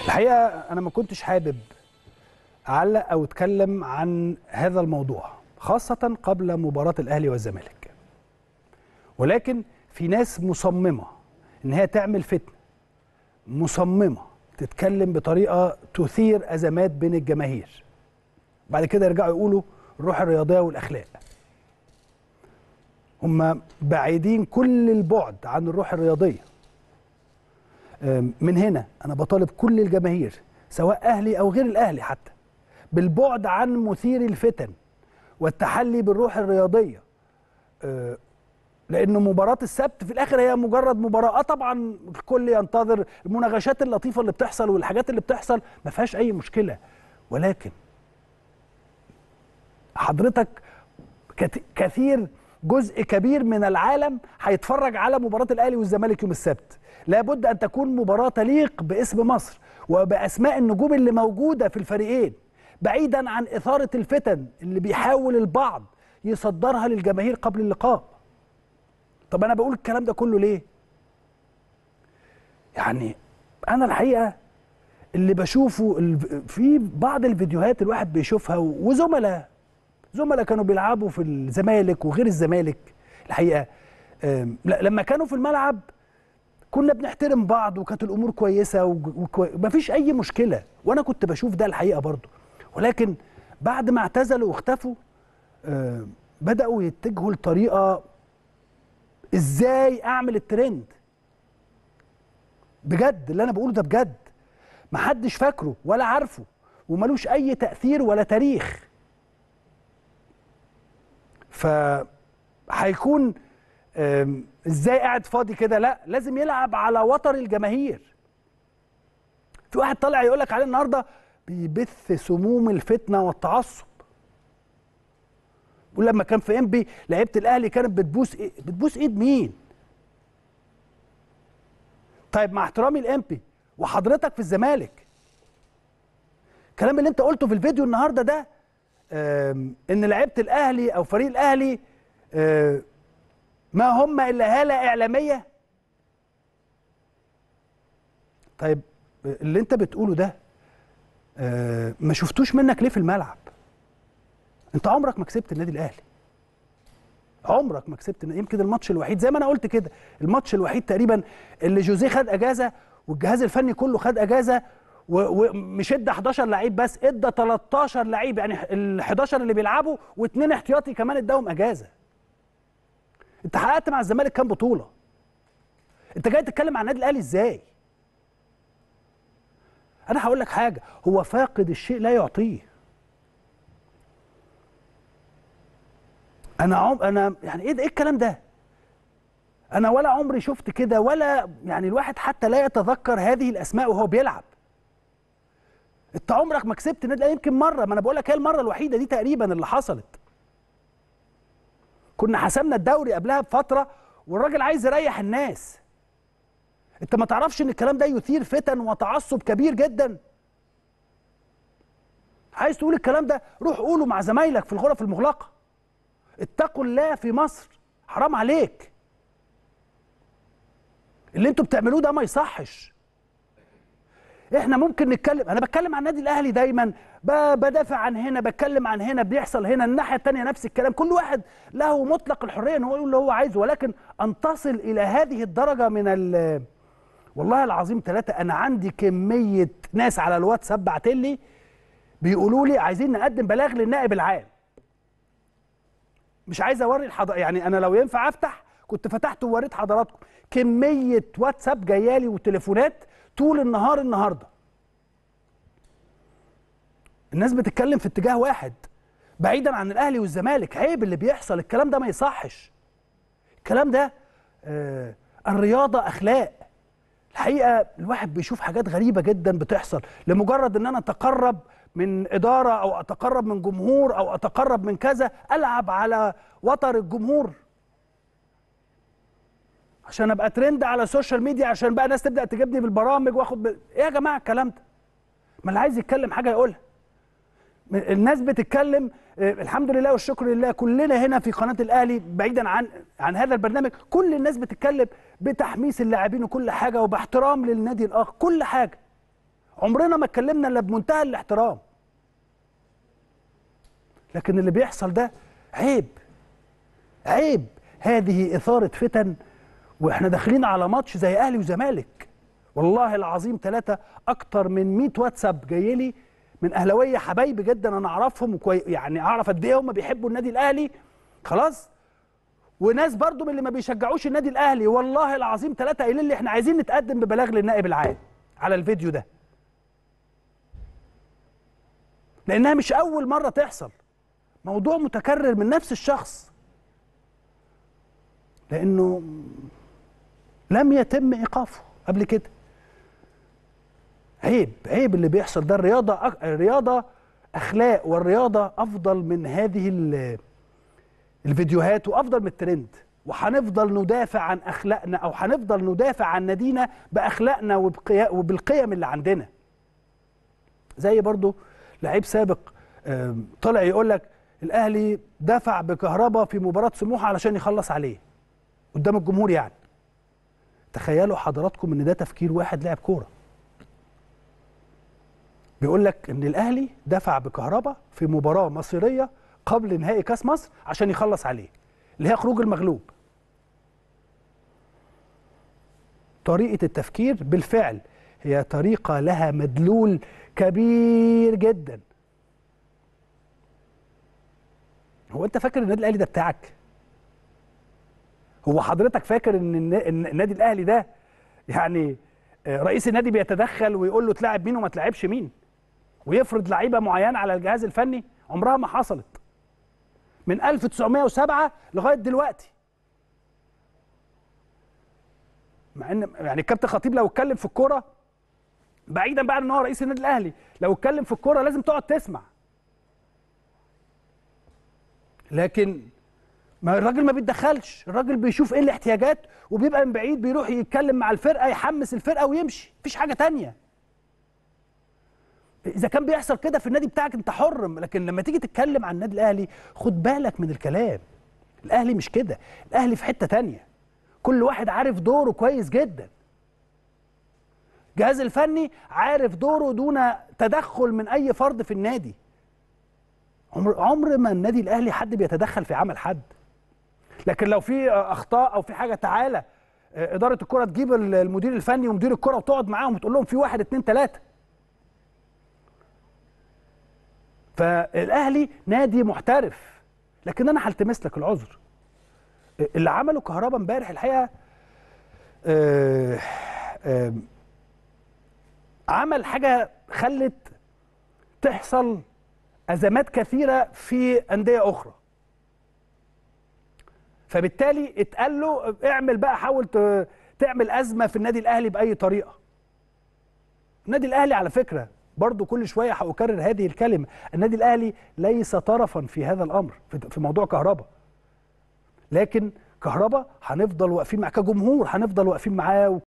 الحقيقه انا ما كنتش حابب اعلق او اتكلم عن هذا الموضوع خاصه قبل مباراه الاهلي والزمالك ولكن في ناس مصممه ان هي تعمل فتنه مصممه تتكلم بطريقه تثير ازمات بين الجماهير بعد كده يرجعوا يقولوا الروح الرياضيه والاخلاق هم بعيدين كل البعد عن الروح الرياضيه من هنا انا بطالب كل الجماهير سواء اهلي او غير الاهلي حتى بالبعد عن مثير الفتن والتحلي بالروح الرياضيه لانه مباراه السبت في الاخر هي مجرد مباراه آه طبعا الكل ينتظر المناغشات اللطيفه اللي بتحصل والحاجات اللي بتحصل ما فيهاش اي مشكله ولكن حضرتك كثير جزء كبير من العالم هيتفرج على مباراه الاهلي والزمالك يوم السبت لابد ان تكون مباراه تليق باسم مصر وباسماء النجوم اللي موجوده في الفريقين بعيدا عن اثاره الفتن اللي بيحاول البعض يصدرها للجماهير قبل اللقاء طب انا بقول الكلام ده كله ليه يعني انا الحقيقه اللي بشوفه في بعض الفيديوهات الواحد بيشوفها وزملاء زملاء كانوا بيلعبوا في الزمالك وغير الزمالك الحقيقه لما كانوا في الملعب كنا بنحترم بعض وكانت الامور كويسه ومفيش اي مشكله وانا كنت بشوف ده الحقيقه برضو ولكن بعد ما اعتزلوا واختفوا بداوا يتجهوا لطريقه ازاي اعمل الترند بجد اللي انا بقوله ده بجد محدش فاكره ولا عارفه وملوش اي تاثير ولا تاريخ ف هيكون ازاي قاعد فاضي كده لا لازم يلعب على وتر الجماهير في واحد طالع يقول لك عليه النهارده بيبث سموم الفتنه والتعصب بيقول لما كان في انبي لعيبه الاهلي كانت بتبوس إيه؟ بتبوس ايد مين طيب مع احترامي الامبي وحضرتك في الزمالك الكلام اللي انت قلته في الفيديو النهارده ده ان لعيبه الاهلي او فريق الاهلي ما هم الا هاله اعلاميه طيب اللي انت بتقوله ده ما شفتوش منك ليه في الملعب انت عمرك ما كسبت النادي الاهلي عمرك ما كسبت يمكن الماتش الوحيد زي ما انا قلت كده الماتش الوحيد تقريبا اللي جوزيه خد اجازه والجهاز الفني كله خد اجازه ومش ادى 11 لعيب بس ادى 13 لعيب يعني ال 11 اللي بيلعبوا واثنين احتياطي كمان اداهم اجازه انت حققت مع الزمالك كام بطوله انت جاي تتكلم عن النادي الاهلي ازاي انا هقول لك حاجه هو فاقد الشيء لا يعطيه انا عم انا يعني ايه ده ايه الكلام ده انا ولا عمري شفت كده ولا يعني الواحد حتى لا يتذكر هذه الاسماء وهو بيلعب انت عمرك ما كسبت النادي الاهلي يمكن مره ما انا بقول لك هي المره الوحيده دي تقريبا اللي حصلت كنا حسمنا الدوري قبلها بفتره والراجل عايز يريح الناس انت ما تعرفش ان الكلام ده يثير فتن وتعصب كبير جدا عايز تقول الكلام ده روح قوله مع زمايلك في الغرف المغلقه اتقوا الله في مصر حرام عليك اللي انتوا بتعملوه ده ما يصحش احنا ممكن نتكلم انا بتكلم عن النادي الاهلي دايما بدافع عن هنا بتكلم عن هنا بيحصل هنا الناحيه الثانيه نفس الكلام كل واحد له مطلق الحريه ان هو يقول اللي هو عايزه ولكن ان تصل الى هذه الدرجه من ال والله العظيم ثلاثه انا عندي كميه ناس على الواتساب بعتلي بيقولوا لي عايزين نقدم بلاغ للنائب العام مش عايز اوري الحضر يعني انا لو ينفع افتح كنت فتحت ووريت حضراتكم كميه واتساب جايالي وتليفونات طول النهار النهارده الناس بتتكلم في اتجاه واحد بعيدا عن الاهلي والزمالك عيب اللي بيحصل الكلام ده ما يصحش الكلام ده آه الرياضه اخلاق الحقيقه الواحد بيشوف حاجات غريبه جدا بتحصل لمجرد ان انا اتقرب من اداره او اتقرب من جمهور او اتقرب من كذا العب على وتر الجمهور عشان ابقى ترند على السوشيال ميديا عشان بقى ناس تبدا تجيبني بالبرامج واخد ب... ايه يا جماعه الكلام ده ما اللي عايز يتكلم حاجه يقولها الناس بتتكلم الحمد لله والشكر لله كلنا هنا في قناه الاهلي بعيدا عن عن هذا البرنامج كل الناس بتتكلم بتحميس اللاعبين وكل حاجه وباحترام للنادي الاخر كل حاجه عمرنا ما اتكلمنا الا بمنتهى الاحترام لكن اللي بيحصل ده عيب عيب هذه إثارة فتن واحنا داخلين على ماتش زي اهلي وزمالك والله العظيم ثلاثة أكتر من 100 واتساب جاي لي من أهلاوية حبايبي جدا أنا أعرفهم وكوي يعني أعرف قد إيه هم بيحبوا النادي الأهلي خلاص وناس برضو من اللي ما بيشجعوش النادي الأهلي والله العظيم ثلاثة قايلين لي إحنا عايزين نتقدم ببلاغ للنائب العام على الفيديو ده لأنها مش أول مرة تحصل موضوع متكرر من نفس الشخص لأنه لم يتم ايقافه قبل كده عيب عيب اللي بيحصل ده الرياضه أك... الرياضه اخلاق والرياضه افضل من هذه ال... الفيديوهات وافضل من الترند وهنفضل ندافع عن اخلاقنا او هنفضل ندافع عن نادينا باخلاقنا وبقيا... وبالقيم اللي عندنا زي برضو لعيب سابق طلع يقول لك الاهلي دفع بكهرباء في مباراه سموحه علشان يخلص عليه قدام الجمهور يعني تخيلوا حضراتكم ان ده تفكير واحد لاعب كوره بيقول لك ان الاهلي دفع بكهرباء في مباراه مصيريه قبل نهائي كاس مصر عشان يخلص عليه اللي هي خروج المغلوب طريقه التفكير بالفعل هي طريقه لها مدلول كبير جدا هو انت فاكر النادي الاهلي ده بتاعك هو حضرتك فاكر ان النادي الاهلي ده يعني رئيس النادي بيتدخل ويقول له تلاعب مين وما تلاعبش مين ويفرض لعيبه معينه على الجهاز الفني عمرها ما حصلت من 1907 لغايه دلوقتي مع ان يعني الكابتن خطيب لو اتكلم في الكوره بعيدا بقى ان هو رئيس النادي الاهلي لو اتكلم في الكوره لازم تقعد تسمع لكن ما الراجل ما بيتدخلش الراجل بيشوف ايه الاحتياجات وبيبقى من بعيد بيروح يتكلم مع الفرقه يحمس الفرقه ويمشي مفيش حاجه تانية اذا كان بيحصل كده في النادي بتاعك انت حر لكن لما تيجي تتكلم عن النادي الاهلي خد بالك من الكلام الاهلي مش كده الاهلي في حته تانية كل واحد عارف دوره كويس جدا الجهاز الفني عارف دوره دون تدخل من اي فرد في النادي عمر عمر ما النادي الاهلي حد بيتدخل في عمل حد لكن لو في اخطاء او في حاجه تعالى اداره الكره تجيب المدير الفني ومدير الكره وتقعد معاهم وتقول لهم في واحد اتنين تلاته فالاهلي نادي محترف لكن انا هلتمس لك العذر اللي عمله كهربا امبارح الحقيقه آآ آآ عمل حاجه خلت تحصل ازمات كثيره في انديه اخرى فبالتالي اتقال له اعمل بقى حاول تعمل ازمه في النادي الاهلي باي طريقه النادي الاهلي على فكره برضو كل شويه هاكرر هذه الكلمه النادي الاهلي ليس طرفا في هذا الامر في موضوع كهرباء لكن كهرباء هنفضل واقفين معاه كجمهور هنفضل واقفين معاه